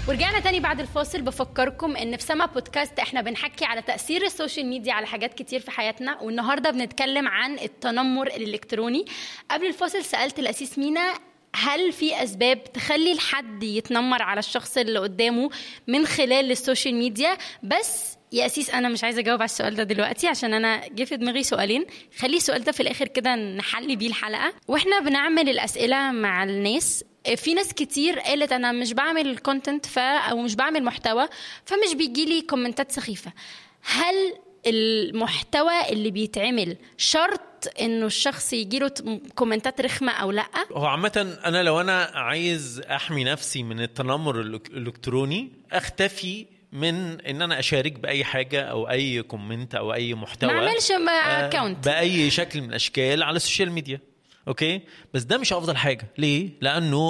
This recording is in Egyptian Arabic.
ورجعنا تاني بعد الفاصل بفكركم ان في سما بودكاست احنا بنحكي على تاثير السوشيال ميديا على حاجات كتير في حياتنا والنهارده بنتكلم عن التنمر الالكتروني قبل الفاصل سالت الاسيس مينا هل في اسباب تخلي الحد يتنمر على الشخص اللي قدامه من خلال السوشيال ميديا بس يا اسيس انا مش عايزه اجاوب على السؤال ده دلوقتي عشان انا جه في دماغي سؤالين خلي السؤال ده في الاخر كده نحلي بيه الحلقه واحنا بنعمل الاسئله مع الناس في ناس كتير قالت انا مش بعمل كونتنت ف او مش بعمل محتوى فمش بيجي لي كومنتات سخيفه هل المحتوى اللي بيتعمل شرط انه الشخص يجي له كومنتات رخمه او لا هو عامة أنا لو أنا عايز أحمي نفسي من التنمر الإلك- الإلكتروني أختفي من إن أنا أشارك بأي حاجة أو أي كومنت أو أي محتوى ما اعملش آه، اكونت باي شكل من الاشكال على السوشيال ميديا اوكي بس ده مش افضل حاجه ليه لانه